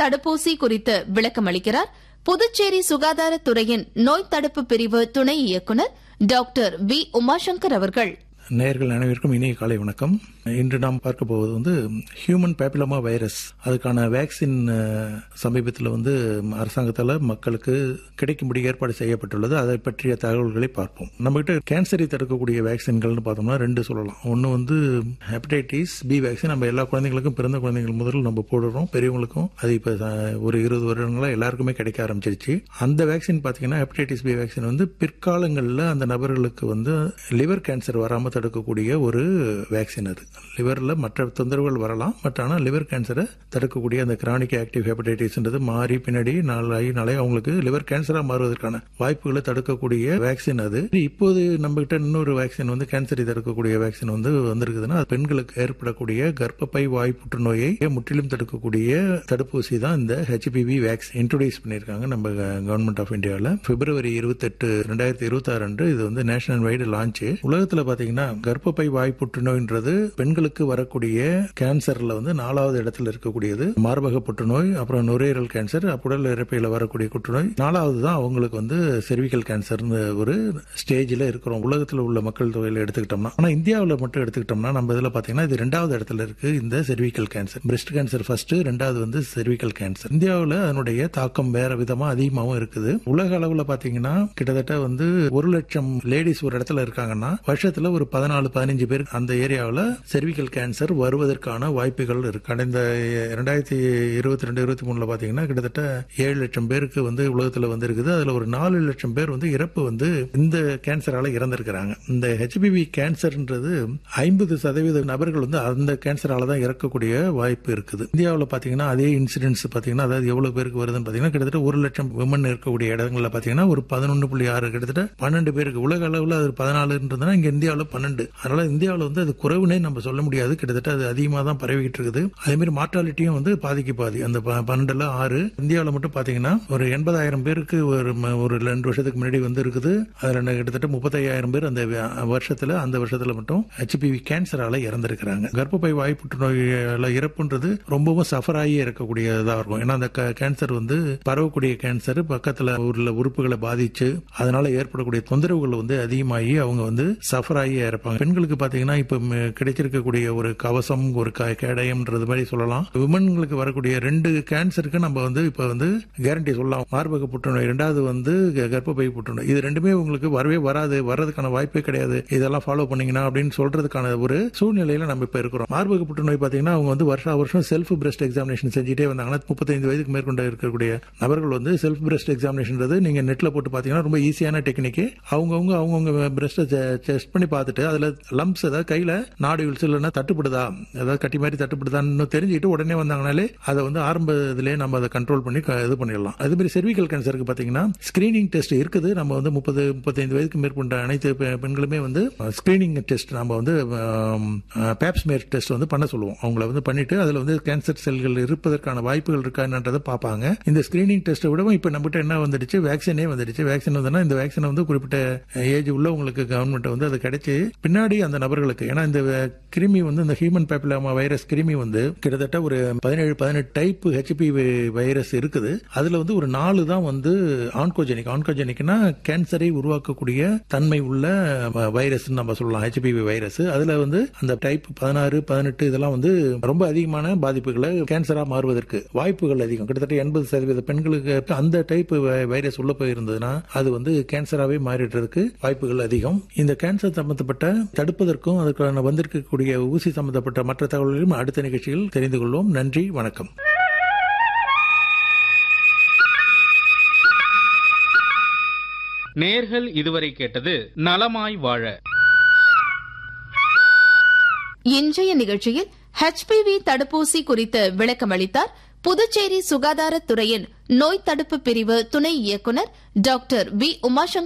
தடுப்பூசி குறித்து விளக்கம் அளிக்கிறார் புதுச்சேரி சுகாதாரத்துறையின் நோய் தடுப்பு பிரிவு துணை இயக்குநர் டாக்டர் வி உமாசங்கர் அவர்கள் நேயர்கள் அனைவருக்கும் இனிய காலை வணக்கம் இன்று நாம் பார்க்க போவது வந்து ஹியூமன் பேப்பிலமா வைரஸ் அதுக்கான வேக்சின் அஹ், சமீபத்தில் வந்து அரசாங்கத்தால் மக்களுக்கு கிடைக்கும்படி ஏற்பாடு செய்யப்பட்டுள்ளது அதை பற்றிய தகவல்களை பார்ப்போம் நம்மகிட்ட கேன்சரை தடுக்கக்கூடிய வேக்சின்கள்னு பார்த்தோம்னா ரெண்டு சொல்லலாம் ஒன்று வந்து ஹெப்படைட்டிஸ் பி வேக்சின் நம்ம எல்லா குழந்தைங்களுக்கும் பிறந்த குழந்தைகள் முதல்ல நம்ம போடுறோம் பெரியவங்களுக்கும் அது இப்போ ஒரு இருபது வருடங்களா எல்லாருக்குமே கிடைக்க ஆரம்பிச்சிருச்சு அந்த வேக்சின் பார்த்தீங்கன்னா ஹெப்படைட்டிஸ் பி வேக்சின் வந்து பிற்காலங்களில் அந்த நபர்களுக்கு வந்து லிவர் கேன்சர் வராமல் தடுக்கக்கூடிய ஒரு வேக்சின் அது லிவரில் மற்ற தொந்தரவுகள் வரலாம் பட் ஆனால் லிவர் கேன்சரை தடுக்கக்கூடிய அந்த கிரானிக் ஆக்டிவ் ஹெப்படைட்டிஸ்ன்றது மாறி பின்னாடி நாளாகி நாளை அவங்களுக்கு லிவர் கேன்சராக மாறுவதற்கான வாய்ப்புகளை தடுக்கக்கூடிய வேக்சின் அது இப்போது நம்ம கிட்ட இன்னொரு வேக்சின் வந்து கேன்சரை தடுக்கக்கூடிய வேக்சின் வந்து வந்திருக்குதுன்னா அது பெண்களுக்கு ஏற்படக்கூடிய கர்ப்பப்பை வாய் புற்றுநோயை முற்றிலும் தடுக்கக்கூடிய தடுப்பூசி தான் இந்த ஹெச்பிவி வேக்சின் இன்ட்ரோடியூஸ் பண்ணியிருக்காங்க நம்ம கவர்மெண்ட் ஆஃப் இந்தியாவில் பிப்ரவரி இருபத்தெட்டு ரெண்டாயிரத்தி இருபத்தி ஆறு அன்று இது வந்து நேஷனல் வைடு லான்ச் உலகத்தில் பார்த்தீங்கன்னா கர்ப்பப்பை வாய் புற்றுநோய்ன்றது பெண்களுக்கு வரக்கூடிய கேன்சர்ல வந்து நாலாவது இடத்துல இருக்கக்கூடியது மார்பக புற்றுநோய் அப்புறம் நுரையீரல் கேன்சர் உடல் இறப்பையில வரக்கூடிய புற்றுநோய் நாலாவது தான் அவங்களுக்கு வந்து செர்விக்கல் கேன்சர்னு ஒரு ஸ்டேஜில் இருக்கிறோம் உலகத்தில் உள்ள மக்கள் தொகையில் எடுத்துக்கிட்டோம்னா ஆனால் இந்தியாவில் மட்டும் எடுத்துக்கிட்டோம்னா நம்ம இதில் பார்த்தீங்கன்னா இது ரெண்டாவது இடத்துல இருக்கு இந்த cervical cancer breast cancer first ரெண்டாவது வந்து செர்விக்கல் கேன்சர் இந்தியாவில் அதனுடைய தாக்கம் வேற விதமா அதிகமாகவும் இருக்குது உலக அளவில் பார்த்தீங்கன்னா கிட்டத்தட்ட வந்து ஒரு லட்சம் லேடிஸ் ஒரு இடத்துல இருக்காங்கன்னா வருஷத்துல ஒரு பதினாலு பதினஞ்சு பேர் அந்த ஏரியாவில் செர்விக்கல் கேன்சர் வருவதற்கான வாய்ப்புகள் இருக்கு கடந்த ரெண்டாயிரத்தி இருபத்தி ரெண்டு இருபத்தி மூணுல பாத்தீங்கன்னா கிட்டத்தட்ட ஏழு லட்சம் பேருக்கு வந்து உலகத்துல வந்து இருக்குது அதுல ஒரு நாலு லட்சம் பேர் வந்து இறப்பு வந்து இந்த கேன்சரால இறந்திருக்கிறாங்க இந்த ஹெச்பிவி கேன்சர்ன்றது ஐம்பது சதவீத நபர்கள் வந்து அந்த கேன்சரால தான் இறக்கக்கூடிய வாய்ப்பு இருக்குது இந்தியாவில் பாத்தீங்கன்னா அதே இன்சிடென்ட்ஸ் பாத்தீங்கன்னா அதாவது எவ்வளவு பேருக்கு வருதுன்னு பாத்தீங்கன்னா கிட்டத்தட்ட ஒரு லட்சம் விமன் இருக்கக்கூடிய இடங்கள்ல பாத்தீங்கன்னா ஒரு பதினொன்று புள்ளி ஆறு கிட்டத்தட்ட பன்னெண்டு பேருக்கு உலக அளவில் அது பதினாலுன்றதுனா இங்க இந்தியாவில் பன்னெண்டு அதனால இந்தியாவில் வந்து அது குறைவுனே நம்ம சொல்ல முடியாது கிட்டத்தட்ட அது அதிகமாக தான் பரவிக்கிட்டு இருக்குது அதே மாதிரி மார்டாலிட்டியும் வந்து பாதிக்கு பாதி அந்த ப- பன்னெண்டுல ஆறு இந்தியாவில் மட்டும் பாத்தீங்கன்னா ஒரு எண்பதாயிரம் பேருக்கு ஒரு ம- ஒரு ரெண்டு வருஷத்துக்கு முன்னாடி வந்து இருக்குது அதுல என்ன கிட்டத்தட்ட முப்பத்தையாயிரம் பேர் அந்த வ- வருஷத்துல அந்த வருஷத்துல மட்டும் ஹெச்பிவி கேன்சரால இறந்திருக்கிறாங்க கர்ப்பப்பை வாய் புற்றுநோயில இறப்புன்றது ரொம்பவும் சஃபர் ஆகி இறக்கக்கூடியதா இருக்கும் ஏன்னா அந்த க- கேன்சர் வந்து பரவக்கூடிய கேன்சர் பக்கத்துல உள்ள உறுப்புகளை பாதிச்சு அதனால ஏற்படக்கூடிய தொந்தரவுகள் வந்து அதிகமாகி அவங்க வந்து சஃபர் ஆகி இறப்பாங்க பெண்களுக்கு பாத்தீங்கன்னா இப்ப ம- கிடைச்சிருக்கக்கூடிய ஒரு கவசம் ஒரு க- கேடயம்ன்றது மாதிரி சொல்லலாம் விமன்களுக்கு வரக்கூடிய ரெண்டு கேன்சருக்கு நம்ம வந்து இப்ப வந்து கேரண்டி சொல்லலாம் மார்பக புற்றுநோய் ரெண்டாவது வந்து க- கர்ப்பப்பை புற்றுநோய் இது ரெண்டுமே உங்களுக்கு வரவே வராது வர்றதுக்கான வாய்ப்பே கிடையாது இதெல்லாம் ஃபாலோ பண்ணீங்கன்னா அப்படின்னு சொல்றதுக்கான ஒரு சூழ்நிலையில நம்ம இப்ப இருக்கிறோம் மார்பக புற்றுநோய் பாத்தீங்கன்னா அவங்க வந்து வருஷா வருஷம் செல்ஃப் பிரஸ்ட் எக்ஸாமினேஷன் செஞ்சுட்டே வந்தாங்கன்னா முப்பத்தைந்து வயதுக்கு மேற்கொண்ட இருக்கக்கூடிய நபர்கள் வந்து செல்ஃப் பிரஸ்ட் எக்ஸாமினேஷன்றது நீங்க நெட்ல போட்டு பாத்தீங்கன்னா ரொம்ப ஈஸியான டெக்னிக் அவங்கவுங்க அவங்கவுங்க பிரஸ்ட்டை டெஸ்ட் பண்ணி பார்த்துட்டு அதுல லம்ப்ஸ் ஏதாவது கையில நாடுவில்ஸ் இல்லைன்னா தட்டுப்படுதா ஏதாவது கட்டி மாதிரி தட்டுப்படுதான்னு தெரிஞ்சுக்கிட்டு உடனே வந்தாங்கனாலே அதை வந்து ஆரம்ப இதுலயே நம்ம அதை கண்ட்ரோல் பண்ணி க- இது பண்ணிடலாம் அதே மாதிரி செர்விக்கல் கேன்சருக்கு பாத்தீங்கன்னா ஸ்கிரீனிங் டெஸ்ட் இருக்குது நம்ம வந்து முப்பது முப்பத்தைந்து வயதுக்கு மேற்கொண்ட அனைத்து பெ- பெண்களுமே வந்து ஸ்கிரீனிங் டெஸ்ட் நம்ம வந்து பேப்ஸ்மேர் டெஸ்ட் வந்து பண்ண சொல்லுவோம் அவங்கள வந்து பண்ணிட்டு அதுல வந்து கேன்சர் செல்கள் இருப்பதற்கான வாய்ப்புகள் இருக்கான்றதை பார்ப்பாங்க இந்த ஸ்கிரீனிங் டெஸ்ட்டை விடவும் இப்ப நம்மகிட்ட என்ன வந்துடுச்சு வேக்சினே வந்துடுச்சு வேக்சின் வந்ததுன்னா இந்த வேக்சின் வந்து குறிப்பிட்ட ஏஜ் உள்ளவங்களுக்கு கவர்மெண்ட் வந்து அது கிடைச்சு பின்னாடி அந்த நபர்களுக்கு ஏன்னா இந்த வே- கிருமி வந்து இந்த ஹியூமன் பேப்பிலாமா வைரஸ் கிருமி வந்து கிட்டத்தட்ட ஒரு பதினேழு பதினெட்டு டைப் ஹெச்பி வைரஸ் இருக்குது அதுல வந்து ஒரு நாலு தான் வந்து ஆன்கோஜெனிக் ஆன்கோஜெனிக்னா கேன்சரை உருவாக்கக்கூடிய தன்மை உள்ள வைரஸ் நம்ம சொல்லலாம் ஹெச்பிவி வைரஸ் அதுல வந்து அந்த டைப் பதினாறு பதினெட்டு இதெல்லாம் வந்து ரொம்ப அதிகமான பாதிப்புகளை கேன்சரா மாறுவதற்கு வாய்ப்புகள் அதிகம் கிட்டத்தட்ட எண்பது சதவீத பெண்களுக்கு அந்த டைப் வைரஸ் உள்ள போயிருந்ததுன்னா அது வந்து கேன்சராவே மாறிடுறதுக்கு வாய்ப்புகள் அதிகம் இந்த கேன்சர் சம்பந்தப்பட்ட தடுப்பதற்கும் அதுக்கான வந்திருக்கக்கூடிய ஊசி சம்பந்தப்பட்ட மற்ற தகவல்களையும் அடுத்த நிகழ்ச்சியில் தெரிந்து கொள்வோம் நன்றி வணக்கம் நேர்கள் இதுவரை கேட்டது நலமாய் வாழ இன்றைய நிகழ்ச்சியில் ஹெச்பிவி தடுப்பூசி குறித்து விளக்கமளித்தார் புதுச்சேரி சுகாதாரத்துறையின் நோய் தடுப்பு பிரிவு துணை இயக்குநர் டாக்டர் வி உமாசங்கர்